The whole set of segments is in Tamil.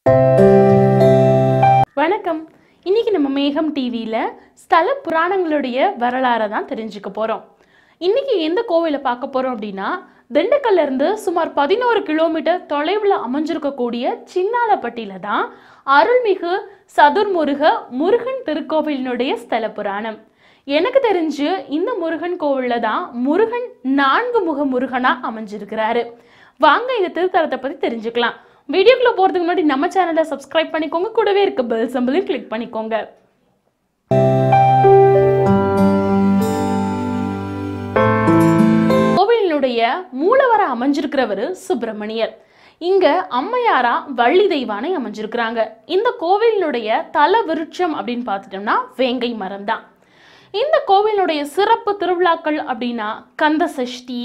வணக்கம் இன்னைக்கு நம்ம மேகம் டிவியில் ஸ்தல புராணங்களுடைய வரலாறை தான் தெரிஞ்சுக்க போகிறோம் இன்னைக்கு எந்த கோவிலை பார்க்க போகிறோம் அப்படின்னா திண்டுக்கல்ல இருந்து சுமார் பதினோரு கிலோமீட்டர் தொலைவில் அமைஞ்சிருக்கக்கூடிய சின்னாலப்பட்டியில தான் அருள்மிகு சதுர்முருக முருகன் திருக்கோவிலினுடைய ஸ்தல புராணம் எனக்கு தெரிஞ்சு இந்த முருகன் கோவிலில் தான் முருகன் நான்கு முக முருகனாக அமைஞ்சிருக்கிறாரு வாங்க இந்த திருத்தலத்தை பற்றி தெரிஞ்சுக்கலாம் வீடியோக்குள்ள போகிறதுக்கு முன்னாடி நம்ம சேனலை சப்ஸ்கிரைப் பண்ணிக்கோங்க கூடவே இருக்க பெல் சம்பளையும் கிளிக் பண்ணிக்கோங்க கோவிலினுடைய மூலவர அமைஞ்சிருக்கிறவர் சுப்பிரமணியர் இங்க அம்மையாரா வள்ளி தெய்வானை அமைஞ்சிருக்கிறாங்க இந்த கோவிலினுடைய தல விருட்சம் அப்படின்னு பார்த்துட்டோம்னா வேங்கை மரம் தான் இந்த கோவிலினுடைய சிறப்பு திருவிழாக்கள் அப்படின்னா கந்த சஷ்டி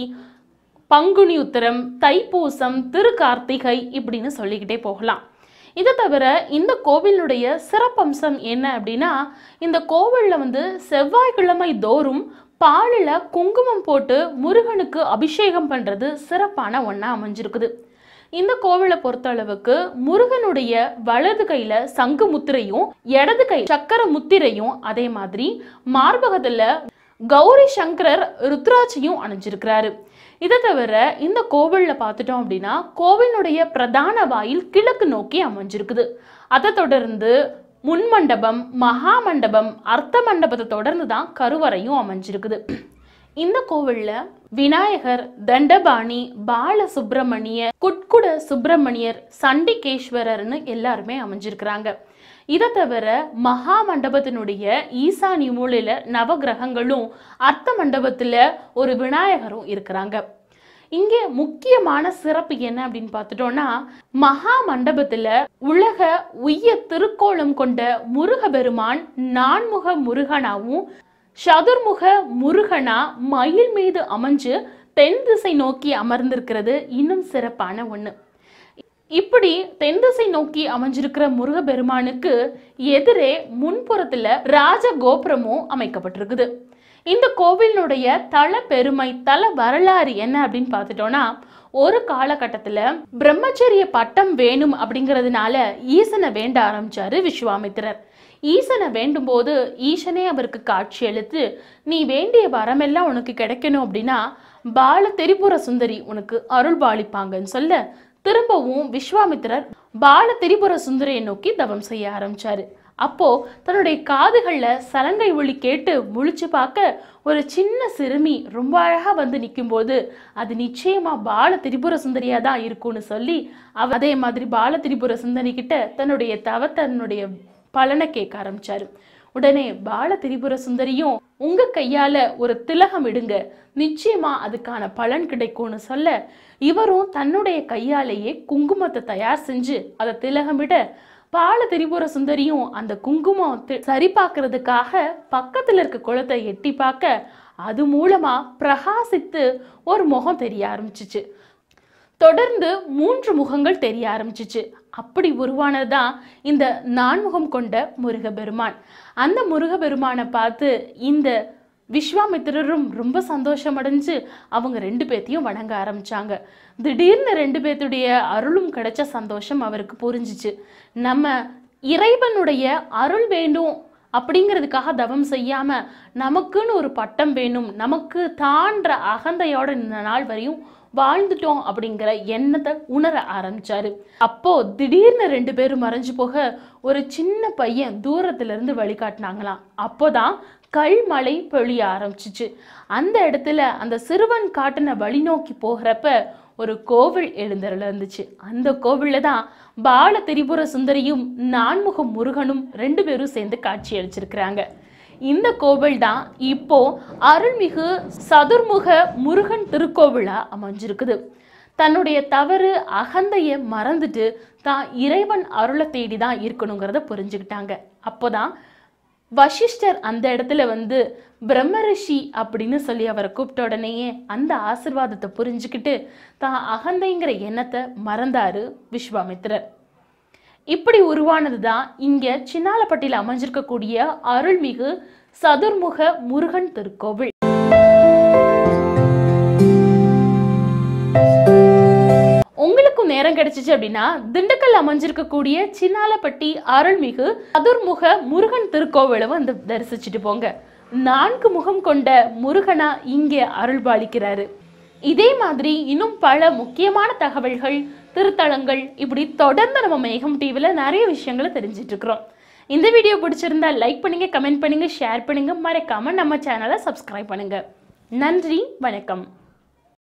பங்குனி உத்திரம் தைப்பூசம் திருக்கார்த்திகை இப்படின்னு சொல்லிக்கிட்டே போகலாம் இதை தவிர இந்த கோவிலுடைய சிறப்பம்சம் என்ன அப்படின்னா இந்த கோவிலில் வந்து செவ்வாய்க்கிழமை தோறும் பாலில் குங்குமம் போட்டு முருகனுக்கு அபிஷேகம் பண்ணுறது சிறப்பான ஒன்றா அமைஞ்சிருக்குது இந்த கோவிலை பொறுத்தளவுக்கு முருகனுடைய வலது கையில சங்கு முத்திரையும் இடது கை சக்கர முத்திரையும் அதே மாதிரி மார்பகத்துல கௌரி சங்கரர் ருத்ராட்சியும் அணிஞ்சிருக்கிறாரு இதை தவிர இந்த கோவில்ல பார்த்துட்டோம் அப்படின்னா கோவிலுடைய பிரதான வாயில் கிழக்கு நோக்கி அமைஞ்சிருக்குது அதை தொடர்ந்து முன் மண்டபம் மகா மண்டபம் அர்த்த மண்டபத்தை தொடர்ந்து தான் கருவறையும் அமைஞ்சிருக்குது இந்த கோவில்ல விநாயகர் தண்டபாணி பால சுப்பிரமணிய குட்குட சுப்பிரமணியர் சண்டிகேஸ்வரர்னு எல்லாருமே அமைஞ்சிருக்கிறாங்க இதை தவிர மகா மண்டபத்தினுடைய ஈசானி மூலையில நவகிரகங்களும் அர்த்த மண்டபத்துல ஒரு விநாயகரும் இருக்கிறாங்க இங்கே முக்கியமான சிறப்பு என்ன அப்படின்னு பார்த்துட்டோம்னா மகா மண்டபத்துல உலக உய்ய திருக்கோலம் கொண்ட முருகபெருமான் நான்முக முருகனாவும் சதுர்முக முருகனா மயில் மீது அமைஞ்சு தென் திசை நோக்கி அமர்ந்திருக்கிறது இன்னும் சிறப்பான ஒண்ணு இப்படி தென் திசை நோக்கி அமைஞ்சிருக்கிற முருகபெருமானுக்கு எதிரே முன்புறத்துல ராஜ கோபுரமும் அமைக்கப்பட்டிருக்குது இந்த கோவிலினுடைய தல பெருமை தல வரலாறு என்ன அப்படின்னு பார்த்துட்டோம்னா ஒரு காலகட்டத்தில் பிரம்மச்சரிய பட்டம் வேணும் அப்படிங்கிறதுனால ஈசனை வேண்ட ஆரம்பிச்சாரு விஸ்வாமித்திரர் ஈசனை வேண்டும் போது ஈசனே அவருக்கு காட்சி அளித்து நீ வேண்டிய வரமெல்லாம் உனக்கு கிடைக்கணும் அப்படின்னா பால திரிபுர சுந்தரி உனக்கு அருள் பாலிப்பாங்கன்னு சொல்ல திரும்பவும் விஸ்வாமித்திரர் பால திரிபுர சுந்தரியை நோக்கி தவம் செய்ய ஆரம்பிச்சாரு அப்போ தன்னுடைய காதுகள்ல சலங்கை ஒளி கேட்டு முழிச்சு பார்க்க ஒரு சின்ன சிறுமி ரொம்ப அழகா வந்து நிக்கும்போது அது நிச்சயமா பால திரிபுர சுந்தரியா தான் இருக்கும்னு சொல்லி அவ அதே மாதிரி பால திரிபுர சுந்தரி கிட்ட தன்னுடைய தவத்தன்னுடைய பலனை கேட்க ஆரம்பிச்சாரு உடனே பால திரிபுர சுந்தரியும் உங்க கையால ஒரு திலகம் இடுங்க நிச்சயமா அதுக்கான பலன் கிடைக்கும்னு சொல்ல இவரும் தன்னுடைய கையாலேயே குங்குமத்தை தயார் செஞ்சு அதை திலகமிட பால திரிபுர சுந்தரியும் அந்த குங்குமம் தி- சரி பார்க்கறதுக்காக பக்கத்துல இருக்க குளத்தை எட்டி பார்க்க அது மூலமா பிரகாசித்து ஒரு முகம் தெரிய ஆரம்பிச்சிச்சு தொடர்ந்து மூன்று முகங்கள் தெரிய ஆரம்பிச்சிச்சு அப்படி உருவானது தான் இந்த நான்முகம் கொண்ட முருகபெருமான் அந்த முருகபெருமானை பார்த்து இந்த விஸ்வாமித்திரரும் ரொம்ப சந்தோஷமடைஞ்சு அவங்க ரெண்டு பேர்த்தையும் வணங்க ஆரம்பிச்சாங்க திடீர்னு ரெண்டு பேர்த்துடைய அருளும் கிடைச்ச சந்தோஷம் அவருக்கு புரிஞ்சிச்சு நம்ம இறைவனுடைய அருள் வேண்டும் அப்படிங்கிறதுக்காக தவம் செய்யாம நமக்குன்னு ஒரு பட்டம் வேணும் நமக்கு தான்ற அகந்தையோட இந்த நாள் வரையும் வாழ்ந்துட்டோம் அப்படிங்கிற எண்ணத்தை உணர ஆரம்பிச்சாரு அப்போ திடீர்னு ரெண்டு பேரும் மறைஞ்சு போக ஒரு சின்ன பையன் தூரத்துல இருந்து வழிகாட்டினாங்களாம் அப்போதான் கல்மழை பொழிய ஆரம்பிச்சிச்சு அந்த இடத்துல அந்த சிறுவன் காட்டின வழி நோக்கி போகிறப்ப ஒரு கோவில் எழுந்தருள இருந்துச்சு அந்த கோவில்ல தான் பால திரிபுர சுந்தரியும் நான்முக முருகனும் ரெண்டு பேரும் சேர்ந்து காட்சி அளிச்சிருக்கிறாங்க இந்த கோவில் தான் இப்போ அருள்மிகு சதுர்முக முருகன் திருக்கோவிலா அமைஞ்சிருக்குது தன்னுடைய தவறு அகந்தைய மறந்துட்டு தான் இறைவன் அருளை தேடி தான் இருக்கணுங்கிறத புரிஞ்சுக்கிட்டாங்க அப்போதான் வசிஷ்டர் அந்த இடத்துல வந்து பிரம்மரிஷி அப்படின்னு சொல்லி அவரை கூப்பிட்ட உடனேயே அந்த ஆசிர்வாதத்தை புரிஞ்சுக்கிட்டு தான் அகந்தைங்கிற எண்ணத்தை மறந்தாரு விஸ்வாமித்திரர் இப்படி உருவானது தான் இங்க சின்னாலப்பட்டியில் அமைஞ்சிருக்கக்கூடிய அருள்மிகு சதுர்முக முருகன் திருக்கோவில் உங்களுக்கும் நேரம் நேரம் கிடைச்சிச்சு அப்படின்னா திண்டுக்கல் அமைஞ்சிருக்கக்கூடிய சின்னாலப்பட்டி அருள்மிகு சதுர்முக முருகன் திருக்கோவிலை வந்து தரிசிச்சுட்டு போங்க நான்கு முகம் கொண்ட முருகனா இங்கே அருள் பாலிக்கிறாரு இதே மாதிரி இன்னும் பல முக்கியமான தகவல்கள் திருத்தலங்கள் இப்படி தொடர்ந்து நம்ம மேகம் டிவியில் நிறைய விஷயங்களை தெரிஞ்சிட்டு இருக்கிறோம் இந்த வீடியோ பிடிச்சிருந்தா லைக் பண்ணுங்க கமெண்ட் பண்ணுங்க ஷேர் பண்ணுங்க மறக்காம நம்ம சேனலை சப்ஸ்கிரைப் பண்ணுங்க நன்றி வணக்கம்